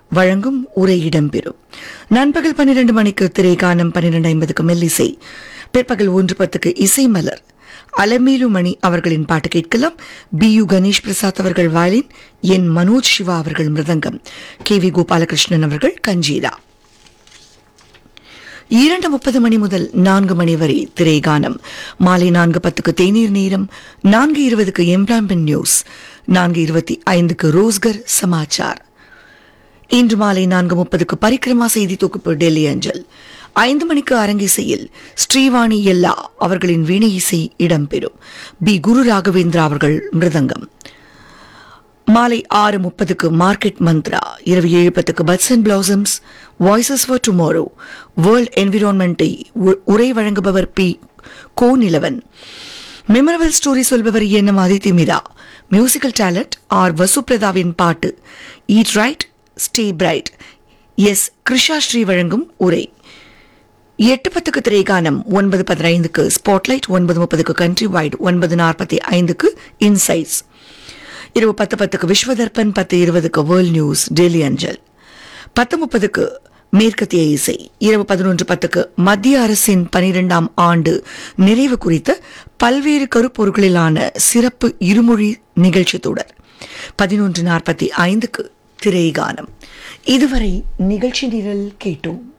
வழங்கும் உரை இடம்பெறும் நண்பகல் பன்னிரண்டு மணிக்கு திரைகானம் பன்னிரண்டு ஐம்பதுக்கு மெல்லிசை பிற்பகல் ஒன்று பத்துக்கு இசை மலர் அலமேலு மணி அவர்களின் பாட்டு கேட்கலாம் பி யு கணேஷ் பிரசாத் அவர்கள் வயலின் என் மனோஜ் சிவா அவர்கள் மிருதங்கம் கே வி கோபாலகிருஷ்ணன் அவர்கள் கஞ்சீரா இரண்டு முப்பது மணி முதல் நான்கு மணி வரை திரைகானம் மாலை நான்கு பத்துக்கு தேநீர் நேரம் நான்கு இருபதுக்கு எம்ப்ளாய்மெண்ட் நியூஸ் நான்கு இருபத்தி ஐந்துக்கு ரோஸ்கர் சமாச்சார் இன்று மாலை நான்கு முப்பதுக்கு பரிக்கிரமா செய்தி தொகுப்பு டெல்லி அஞ்சல் ஐந்து மணிக்கு அரங்கிசையில் ஸ்ரீவாணி எல்லா அவர்களின் வீணை இசை இடம்பெறும் பி குரு ராகவேந்திரா அவர்கள் மிருதங்கம் மாலை ஆறு முப்பதுக்கு மார்க்கெட் மந்த்ரா இரவு ஏழு பத்துக்கு buds and blossoms voices for tomorrow world என்விரான்மெண்ட்டை உரை வழங்குபவர் பி கோ நிலவன் மெமரபிள் ஸ்டோரி சொல்பவர் N Aditya Meera musical talent R வசுப்ரதாவின் பாட்டு eat right stay bright S Krisha Sri வழங்கும் உரை எட்டு பத்துக்கு திரைகானம் ஒன்பது பதினைந்துக்கு ஸ்பாட்லைட் ஒன்பது முப்பதுக்கு கண்ட்ரி வைட் ஒன்பது நாற்பத்தி ஐந்துக்கு இன்சைட்ஸ் இரவு பத்து பத்துக்கு விஸ்வதர்பன் பத்து இருபதுக்கு வேர்ல்ட் நியூஸ் டெல்லி அஞ்சல் பத்து முப்பதுக்கு மேற்கத்திய இசை இரவு பதினொன்று பத்துக்கு மத்திய அரசின் பனிரெண்டாம் ஆண்டு நிறைவு குறித்த பல்வேறு கருப்பொருட்களிலான சிறப்பு இருமொழி நிகழ்ச்சி தொடர் பதினொன்று நாற்பத்தி ஐந்துக்கு திரைகானம் இதுவரை நிகழ்ச்சி நிரல் கேட்டோம்